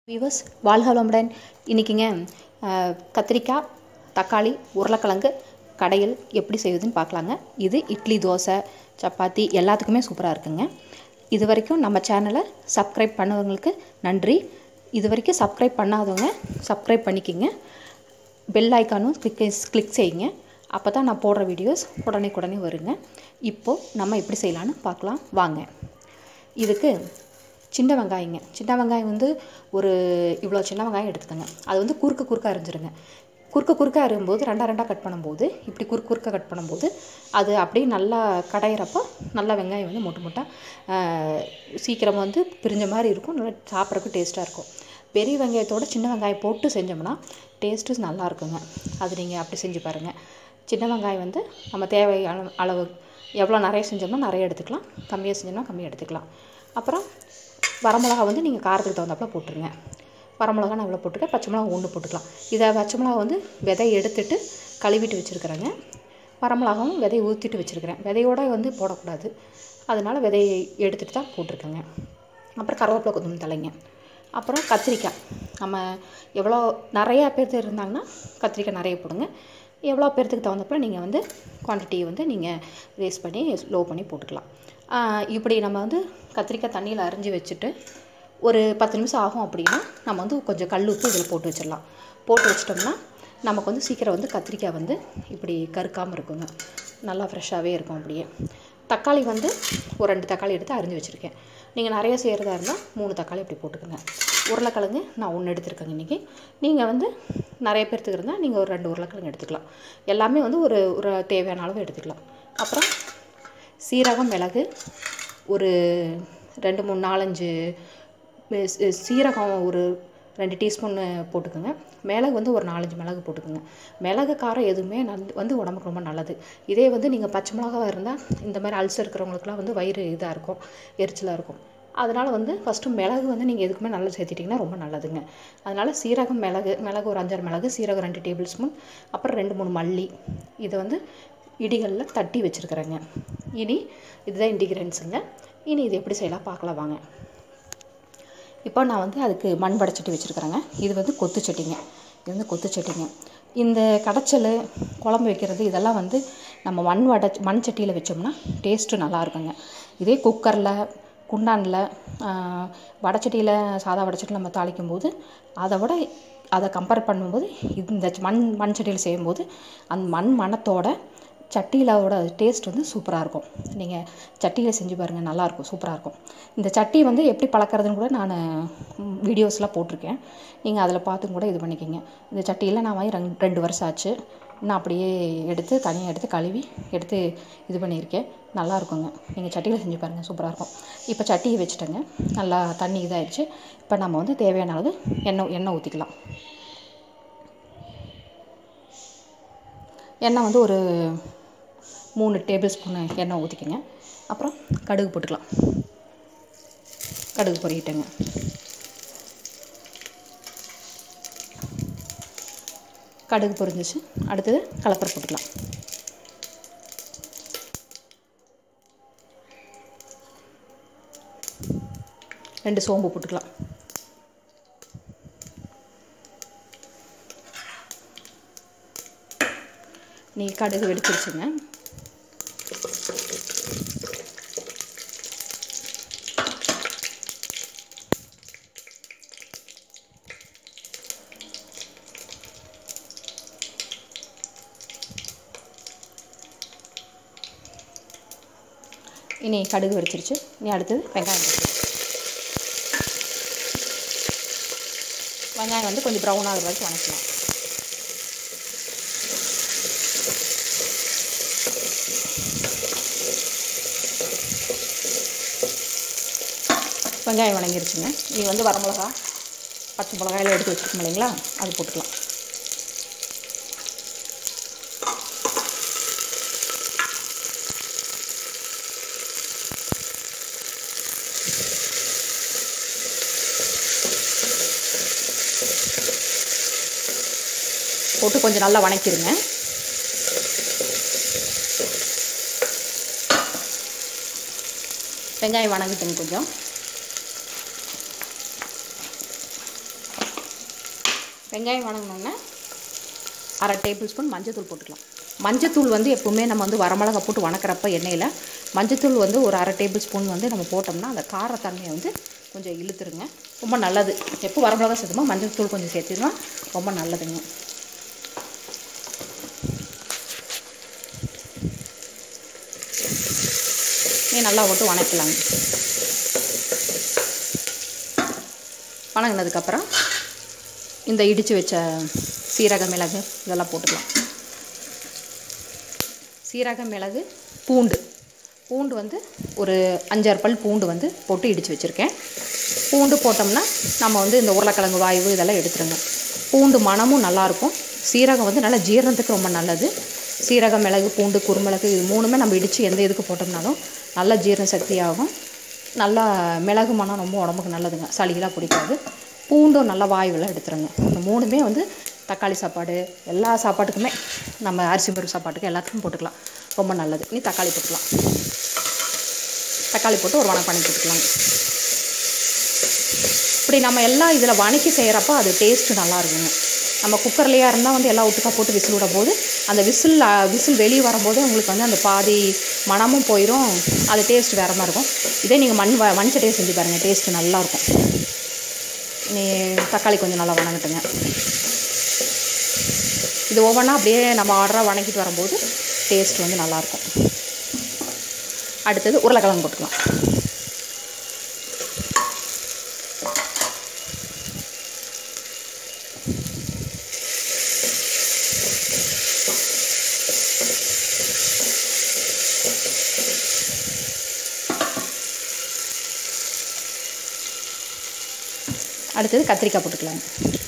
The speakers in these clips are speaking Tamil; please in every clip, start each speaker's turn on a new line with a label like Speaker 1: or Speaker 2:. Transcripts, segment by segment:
Speaker 1: வியூவர்ஸ் வாழ்க வளமுடன் இன்றைக்கிங்க கத்திரிக்காய் தக்காளி உருளைக்கிழங்கு கடையில் எப்படி செய்வதுன்னு பார்க்கலாங்க இது இட்லி தோசை சப்பாத்தி எல்லாத்துக்குமே சூப்பராக இருக்குங்க இது வரைக்கும் நம்ம சேனலை சப்ஸ்கிரைப் பண்ணவங்களுக்கு நன்றி இது வரைக்கும் சப்ஸ்கிரைப் பண்ணாதவங்க சப்ஸ்கிரைப் பண்ணிக்கிங்க பெல் ஐக்கானும் கிளிக் கிளிக் செய்யுங்க அப்போ தான் நான் போடுற வீடியோஸ் உடனே உடனே வருங்க இப்போது நம்ம எப்படி செய்யலான்னு பார்க்கலாம் வாங்க இதுக்கு சின்ன வெங்காயங்க சின்ன வெங்காயம் வந்து ஒரு இவ்வளோ சின்ன வெங்காயம் எடுத்துக்கோங்க அது வந்து குறுக்க குறுக்க அரிஞ்சிருங்க குறுக்க குறுக்க அரும்போது ரெண்டா ரெண்டாக கட் பண்ணும்போது இப்படி குறுக்க குறுக்க கட் பண்ணும்போது அது அப்படியே நல்லா கடையிறப்போ நல்லா வெங்காயம் வந்து மொட்டு மொட்டாக சீக்கிரம் வந்து பிரிஞ்ச மாதிரி இருக்கும் நல்லா சாப்பிட்றதுக்கு டேஸ்ட்டாக இருக்கும் பெரிய வெங்காயத்தோட சின்ன வெங்காயம் போட்டு செஞ்சோம்னா டேஸ்ட்டு நல்லா இருக்குங்க அது நீங்கள் அப்படி செஞ்சு பாருங்கள் சின்ன வெங்காயம் வந்து நம்ம தேவை அளவு அளவு எவ்வளோ நிறைய செஞ்சோம்னா நிறைய எடுத்துக்கலாம் கம்மியாக செஞ்சோம்னா கம்மியாக எடுத்துக்கலாம் அப்புறம் வரமிளகா வந்து நீங்கள் காரத்துக்கு தகுந்தாப்புல போட்டுருங்க வரமிளகா நான் இவ்வளோ போட்டுருக்கேன் பச்சை மிளகா ஒன்று போட்டுக்கலாம் இதை பச்சை மிளகா வந்து விதை எடுத்துட்டு கழுவிட்டு வச்சுருக்குறேங்க வரமிளகாவும் விதையை ஊற்றிட்டு வச்சுருக்கிறேன் விதையோடு வந்து போடக்கூடாது அதனால் விதையை எடுத்துகிட்டு தான் போட்டிருக்கேங்க அப்புறம் கருவேப்பிலை கொத்தமல்லி தலைங்க அப்புறம் கத்திரிக்காய் நம்ம எவ்வளோ நிறையா பேர் இருந்தாங்கன்னா கத்திரிக்காய் நிறைய போடுங்க எவ்வளோ பேர்த்துக்கு தகுந்தப்போ நீங்கள் வந்து குவான்டிட்டியை வந்து நீங்கள் ரேஸ் பண்ணி லோ பண்ணி போட்டுக்கலாம் இப்படி நம்ம வந்து கத்திரிக்காய் தண்ணியில் அரிஞ்சு வச்சுட்டு ஒரு பத்து நிமிஷம் ஆகும் அப்படின்னா நம்ம வந்து கொஞ்சம் கல் உப்பு இதில் போட்டு வச்சிடலாம் போட்டு வச்சிட்டோம்னா நமக்கு வந்து சீக்கிரம் வந்து கத்திரிக்காய் வந்து இப்படி கருக்காமல் இருக்குங்க நல்லா ஃப்ரெஷ்ஷாகவே இருக்கும் அப்படியே தக்காளி வந்து ஒரு ரெண்டு தக்காளி எடுத்து அரிஞ்சு வச்சுருக்கேன் நீங்கள் நிறைய செய்கிறதா இருந்தால் மூணு தக்காளி அப்படி போட்டுக்கோங்க உருளைக்கிழங்கு நான் ஒன்று எடுத்துருக்கேங்க இன்றைக்கி நீங்கள் வந்து நிறைய பேர்த்துக்கு இருந்தால் நீங்கள் ஒரு ரெண்டு உருளைக்கிழங்கு எடுத்துக்கலாம் எல்லாமே வந்து ஒரு ஒரு தேவையான அளவு எடுத்துக்கலாம் அப்புறம் சீரகம் மிளகு ஒரு ரெண்டு மூணு நாலஞ்சு சீரகம் ஒரு ரெண்டு டீஸ்பூன் போட்டுக்கோங்க மிளகு வந்து ஒரு நாலஞ்சு மிளகு போட்டுக்கோங்க மிளகு காரம் எதுவுமே நல் வந்து உடம்புக்கு ரொம்ப நல்லது இதே வந்து நீங்கள் பச்சை மிளகாவாக இருந்தால் இந்த மாதிரி அல்சர் இருக்கிறவங்களுக்குலாம் வந்து வயிறு இதாக இருக்கும் எரிச்சலாக இருக்கும் அதனால் வந்து ஃபஸ்ட்டு மிளகு வந்து நீங்கள் எதுக்குமே நல்லா சேர்த்திட்டிங்கன்னா ரொம்ப நல்லதுங்க அதனால் சீரகம் மிளகு மிளகு ஒரு அஞ்சாறு மிளகு சீரகம் ரெண்டு டேபிள் ஸ்பூன் அப்புறம் ரெண்டு மூணு மல்லி இதை வந்து இடிகளில் தட்டி வச்சுருக்குறேங்க இனி இதுதான் இன்டிகிரியன்ஸுங்க இனி இது எப்படி செய்யலாம் பார்க்கலாம் வாங்க இப்போ நான் வந்து அதுக்கு மண் வடைச்சட்டி வச்சுருக்குறேங்க இது வந்து கொத்து சட்டிங்க இது வந்து கொத்து சட்டிங்க இந்த கடைச்சல் குழம்பு வைக்கிறது இதெல்லாம் வந்து நம்ம மண் வடை மண் சட்டியில் வச்சோம்னா டேஸ்ட்டு நல்லா இருக்குங்க இதே குக்கரில் குண்டானில் வடைச்சட்டியில் சாதா வடைச்சட்டியில் நம்ம தாளிக்கும் போது அதை விட அதை கம்பேர் பண்ணும்போது இந்த மண் மண் சட்டியில் செய்யும்போது அந்த மண் மணத்தோட சட்டியிலோட டேஸ்ட் வந்து சூப்பராக இருக்கும் நீங்கள் சட்டியில் செஞ்சு பாருங்கள் நல்லாயிருக்கும் சூப்பராக இருக்கும் இந்த சட்டி வந்து எப்படி பழக்கிறதுன்னு கூட நான் வீடியோஸ்லாம் போட்டிருக்கேன் நீங்கள் அதில் பார்த்து கூட இது பண்ணிக்கோங்க இந்த சட்டியில் நான் வாங்கி ரெண்டு ரெண்டு வருஷம் ஆச்சு நான் அப்படியே எடுத்து தனியாக எடுத்து கழுவி எடுத்து இது பண்ணியிருக்கேன் நல்லா இருக்குங்க நீங்கள் சட்டியில் செஞ்சு பாருங்கள் சூப்பராக இருக்கும் இப்போ சட்டியை வச்சுட்டேங்க நல்லா தண்ணி இதாகிடுச்சு இப்போ நம்ம வந்து தேவையான அளவு எண்ணெய் எண்ணெய் ஊற்றிக்கலாம் எண்ணெய் வந்து ஒரு மூணு டேபிள் ஸ்பூன் எண்ணெய் ஊற்றிக்கோங்க அப்புறம் கடுகு போட்டுக்கலாம் கடுகு பொறிக்கிட்டேங்க கடுகு பொரிஞ்சிச்சு அடுத்தது கலப்பரை போட்டுக்கலாம் ரெண்டு சோம்பு போட்டுக்கலாம் நீ கடுகு வெடிச்சிருச்சுங்க இனி கடுகு வெடிச்சிருச்சு இனி அடுத்தது வெங்காயம் வெங்காயம் வந்து கொஞ்சம் ப்ரௌன் ஆகிற வரைக்கும் வணக்கலாம் வெங்காயம் வணங்கிருச்சுங்க இது வந்து வரமிளகா பச்சை மிளகாயில் எடுத்து வச்சுருக்கோம் இல்லைங்களா அது போட்டுக்கலாம் போட்டு கொஞ்சம் நல்லா வணக்கிடுங்க வெங்காயம் வணங்கிட்டுங்க கொஞ்சம் வெங்காயம் வணங்கினோன்னே அரை டேபிள் ஸ்பூன் மஞ்சத்தூள் போட்டுக்கலாம் மஞ்சத்தூள் வந்து எப்போவுமே நம்ம வந்து வரமிளகா போட்டு வணக்கிறப்ப எண்ணெயில் மஞ்சத்தூள் வந்து ஒரு அரை டேபிள் ஸ்பூன் வந்து நம்ம போட்டோம்னா அந்த காரத்தன்மையை வந்து கொஞ்சம் இழுத்துருங்க ரொம்ப நல்லது எப்போ வரமிளகா சேர்த்துமோ மஞ்சத்தூள் கொஞ்சம் சேர்த்துனா ரொம்ப நல்லதுங்க நீ நல்லா போட்டு வணக்கலாங்க வணங்கினதுக்கப்புறம் இந்த இடித்து வச்ச சீரக மிளகு இதெல்லாம் போட்டுக்கலாம் சீரக மிளகு பூண்டு பூண்டு வந்து ஒரு அஞ்சாறு பல் பூண்டு வந்து போட்டு இடித்து வச்சுருக்கேன் பூண்டு போட்டோம்னா நம்ம வந்து இந்த உருளைக்கிழங்கு வாய்வு இதெல்லாம் எடுத்துருங்க பூண்டு மணமும் நல்லாயிருக்கும் சீரகம் வந்து நல்லா ஜீரணத்துக்கு ரொம்ப நல்லது சீரகம் மிளகு பூண்டு குறுமிளகு இது மூணுமே நம்ம இடித்து எந்த இதுக்கு போட்டோம்னாலும் நல்ல ஜீரண சக்தி ஆகும் நல்லா மிளகு மனம் ரொம்ப உடம்புக்கு நல்லதுங்க சளியெல்லாம் பிடிக்காது பூண்டும் நல்லா வாயுவெல்லாம் எடுத்துருங்க இந்த மூணுமே வந்து தக்காளி சாப்பாடு எல்லா சாப்பாட்டுக்குமே நம்ம அரிசி பருப்பு சாப்பாட்டுக்கு எல்லாத்துக்கும் போட்டுக்கலாம் ரொம்ப நல்லது நீ தக்காளி போட்டுக்கலாம் தக்காளி போட்டு ஒரு வணக்கம் பண்ணி போட்டுக்கலாம் இப்படி நம்ம எல்லாம் இதில் வணக்கி செய்கிறப்ப அது டேஸ்ட்டு நல்லா இருக்குங்க நம்ம குக்கர்லையாக இருந்தால் வந்து எல்லாம் ஒட்டுக்கா போட்டு விசில் விடும் போது அந்த விசில் விசில் வெளியே வரும்போது உங்களுக்கு வந்து அந்த பாதி மணமும் போயிடும் அது டேஸ்ட் வேறு மாதிரி இருக்கும் இதே நீங்கள் மண் வ மண் சட்டியை செஞ்சு பாருங்கள் டேஸ்ட்டு நல்லாயிருக்கும் நீ தக்காளி கொஞ்சம் நல்லா வணங்கட்டுங்க இது ஒவ்வொன்றா அப்படியே நம்ம ஆர்டராக வணக்கிட்டு வரும்போது டேஸ்ட் வந்து நல்லாயிருக்கும் அடுத்தது உருளைக்கிழங்கு போட்டுக்கலாம் அடுத்தது கத்திரிக்காய் போட்டுக்கலாம்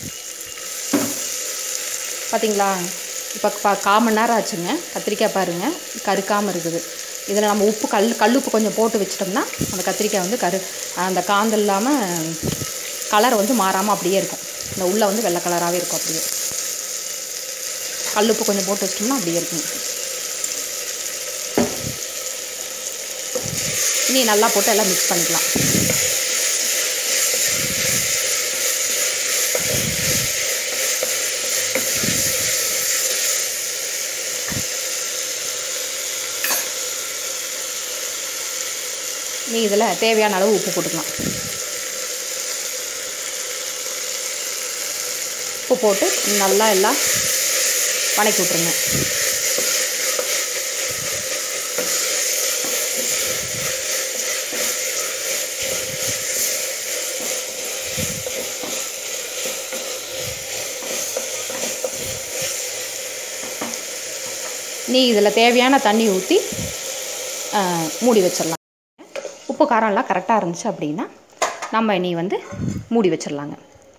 Speaker 1: பார்த்தீங்களா இப்போ பா கால் மணி நேரம் ஆச்சுங்க கத்திரிக்காய் பாருங்கள் கருக்காமல் இருக்குது இதில் நம்ம உப்பு கல் கல் உப்பு கொஞ்சம் போட்டு வச்சிட்டோம்னா அந்த கத்திரிக்காய் வந்து கரு அந்த காந்தல் இல்லாமல் கலர் வந்து மாறாமல் அப்படியே இருக்கும் இந்த உள்ளே வந்து வெள்ளை கலராகவே இருக்கும் அப்படியே கல் உப்பு கொஞ்சம் போட்டு வச்சிட்டோம்னா அப்படியே இருக்கும் இனி நல்லா போட்டு எல்லாம் மிக்ஸ் பண்ணிக்கலாம் நீ இதில் தேவையான அளவு உப்பு போட்டுக்கலாம் உப்பு போட்டு நல்லா எல்லாம் வணக்கி விட்ருங்க நீ இதில் தேவையான தண்ணி ஊற்றி மூடி வச்சிடலாம் உப்பு காரம் எல்லாம் கரெக்டாக இருந்துச்சு அப்படின்னா நம்ம இனி வந்து மூடி வச்சிடலாங்க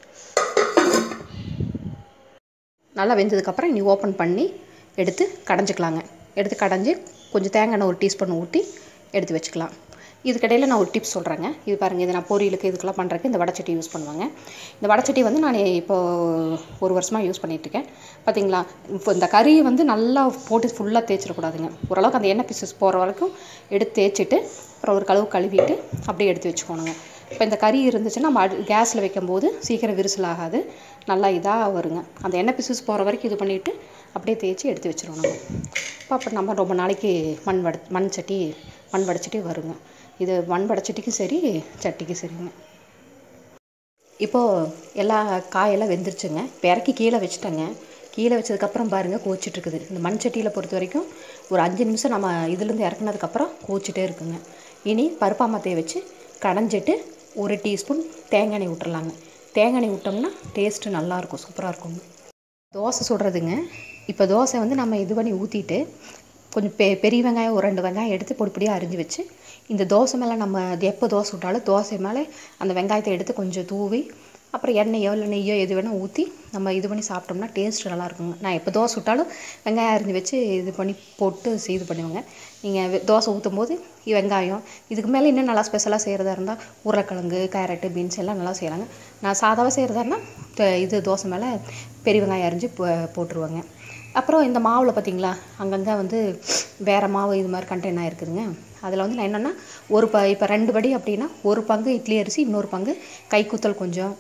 Speaker 1: நல்லா வெந்ததுக்கப்புறம் இனி ஓப்பன் பண்ணி எடுத்து கடைஞ்சிக்கலாங்க எடுத்து கடைஞ்சி கொஞ்சம் தேங்காய் எண்ணெய் ஒரு டீஸ்பூன் ஊற்றி எடுத்து வச்சுக்கலாம் இதுக்கிடையில் நான் ஒரு டிப்ஸ் சொல்கிறேங்க இது பாருங்கள் இது நான் பொரியலுக்கு இதுக்கெல்லாம் பண்ணுறதுக்கு இந்த வடச்சட்டி யூஸ் பண்ணுவாங்க இந்த வடச்சட்டி வந்து நான் இப்போது ஒரு வருஷமாக யூஸ் பண்ணிகிட்ருக்கேன் பார்த்தீங்களா இப்போ இந்த கறியை வந்து நல்லா போட்டு ஃபுல்லாக தேய்ச்சிடக்கூடாதுங்க ஓரளவுக்கு அந்த எண்ணெய் பீசஸ் போகிற வரைக்கும் எடுத்து தேய்ச்சிட்டு அப்புறம் ஒரு கழுவு கழுவிட்டு அப்படியே எடுத்து வச்சுக்கோணுங்க இப்போ இந்த கறி இருந்துச்சுன்னா நம்ம அடு கேஸில் வைக்கும்போது சீக்கிரம் விரிசல் ஆகாது நல்லா இதாக வருங்க அந்த எண்ணெய் பீசஸ் போகிற வரைக்கும் இது பண்ணிவிட்டு அப்படியே தேய்ச்சி எடுத்து வச்சிருவோம் நம்ம இப்போ அப்புறம் நம்ம ரொம்ப நாளைக்கு மண் வட மண் சட்டி மண் வடச்சட்டி வருங்க இது மண் வடச்சட்டிக்கும் சரி சட்டிக்கும் சரிங்க இப்போது எல்லா காயெல்லாம் வெந்துருச்சுங்க இப்போ இறக்கி கீழே வச்சுட்டேங்க கீழே வச்சதுக்கப்புறம் பாருங்கள் கோச்சிட்ருக்குது இந்த மண் சட்டியில் பொறுத்த வரைக்கும் ஒரு அஞ்சு நிமிஷம் நம்ம இதுலேருந்து இறக்குனதுக்கப்புறம் கோச்சிட்டே இருக்குங்க இனி பருப்பாமத்தையை வச்சு கடைஞ்சிட்டு ஒரு டீஸ்பூன் தேங்காய் எண்ணெய் விட்டுறலாங்க தேங்காய் எண்ணெய் விட்டோம்னா டேஸ்ட்டு நல்லாயிருக்கும் சூப்பராக இருக்குங்க தோசை சுடுறதுங்க இப்போ தோசை வந்து நம்ம இது பண்ணி ஊற்றிட்டு கொஞ்சம் பெ பெரிய வெங்காயம் ஒரு ரெண்டு வெங்காயம் எடுத்து பொடி பொடியாக அரிஞ்சு வச்சு இந்த தோசை மேலே நம்ம அது எப்போ தோசை விட்டாலும் தோசை மேலே அந்த வெங்காயத்தை எடுத்து கொஞ்சம் தூவி அப்புறம் எண்ணெயோ இல்லை நெய்யோ எது வேணால் ஊற்றி நம்ம இது பண்ணி சாப்பிட்டோம்னா டேஸ்ட் நல்லா இருக்குங்க நான் எப்போ தோசை விட்டாலும் வெங்காயம் அரிஞ்சு வச்சு இது பண்ணி போட்டு இது பண்ணுவேங்க நீங்கள் தோசை ஊற்றும் போது வெங்காயம் இதுக்கு மேலே இன்னும் நல்லா ஸ்பெஷலாக செய்கிறதா இருந்தால் உருளைக்கிழங்கு கேரட்டு பீன்ஸ் எல்லாம் நல்லா செய்யலாங்க நான் சாதாவாக செய்கிறதா இருந்தால் இது தோசை மேலே பெரிய வெங்காயம் அரிஞ்சு போ போட்டுருவேங்க அப்புறம் இந்த மாவில் பார்த்தீங்களா அங்கங்கே வந்து வேறு மாவு இது மாதிரி கண்டெய்னர் இருக்குதுங்க அதில் வந்து நான் என்னென்னா ஒரு ப இப்போ ரெண்டு படி அப்படின்னா ஒரு பங்கு இட்லி அரிசி இன்னொரு பங்கு கைக்குத்தல் கொஞ்சம்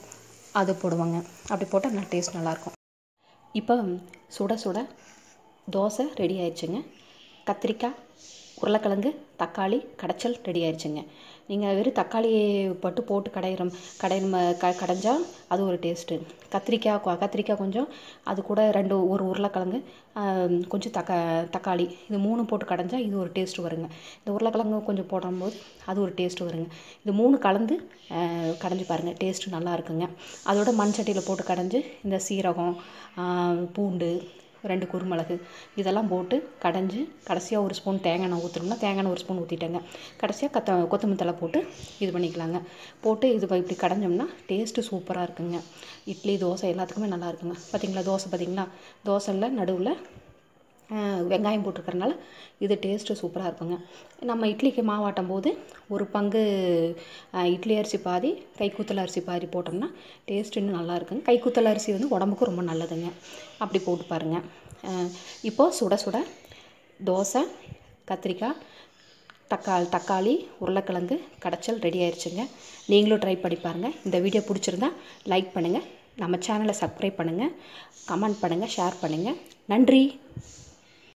Speaker 1: அது போடுவாங்க அப்படி போட்டால் நல்லா டேஸ்ட் நல்லாயிருக்கும் இப்போ சுட சுட தோசை ரெடி ஆயிடுச்சுங்க கத்திரிக்காய் உருளைக்கிழங்கு தக்காளி கடைச்சல் ரெடி ஆயிடுச்சுங்க நீங்கள் வெறும் தக்காளி பட்டு போட்டு கடையிறோம் கடை க கடைஞ்சா அது ஒரு டேஸ்ட்டு கத்திரிக்காய் கொ- கத்திரிக்காய் கொஞ்சம் அது கூட ரெண்டு ஒரு உருளைக்கிழங்கு ஆம், கொஞ்சம் தக்கா தக்காளி இது மூணு போட்டு கடைஞ்சா இது ஒரு டேஸ்ட் வருங்க இந்த உருளைக்கிழங்கு கொஞ்சம் போடும்போது அது ஒரு டேஸ்ட் வருங்க இது மூணு கலந்து அஹ், கடைஞ்சு பாருங்கள் டேஸ்ட்டு நல்லா இருக்குங்க அதோட மண் சட்டியில் போட்டு கடைஞ்சு இந்த சீரகம் ஆஹ், பூண்டு ரெண்டு குருமிளகு இதெல்லாம் போட்டு கடைஞ்சி கடைசியாக ஒரு ஸ்பூன் தேங்காய் எண்ணெய் ஊற்றணும்னா தேங்காய் எண்ணெய் ஒரு ஸ்பூன் ஊற்றிட்டேங்க கடைசியாக கத்த கொத்தமல்லி தழை போட்டு இது பண்ணிக்கலாங்க போட்டு இது ப- இப்படி கடைஞ்சோம்னா டேஸ்ட்டு சூப்பராக இருக்குங்க இட்லி தோசை எல்லாத்துக்குமே நல்லா இருக்குங்க பார்த்தீங்களா தோசை பார்த்தீங்களா தோசையில் நடுவில் ஆஹ் வெங்காயம் போட்டிருக்கறனால இது டேஸ்ட்டு சூப்பராக இருக்குங்க நம்ம இட்லிக்கு மாவாட்டும் போது ஒரு பங்கு ஆஹ் இட்லி அரிசி பாதி கைக்குத்தல் அரிசி பாதி போட்டோம்னா டேஸ்ட் இன்னும் நல்லா இருக்குங்க கைக்குத்தல் அரிசி வந்து உடம்புக்கு ரொம்ப நல்லதுங்க அப்படி போட்டு பாருங்கள் இப்போது சுட சுட தோசை கத்திரிக்காய் தக்காளி தக்காளி உருளைக்கிழங்கு கடைச்சல் ரெடி ஆயிருச்சுங்க நீங்களும் ட்ரை பண்ணி பாருங்கள் இந்த வீடியோ பிடிச்சிருந்தா லைக் பண்ணுங்கள் நம்ம சேனலை சப்ஸ்கிரைப் பண்ணுங்கள் கமெண்ட் பண்ணுங்கள் ஷேர் பண்ணுங்கள் நன்றி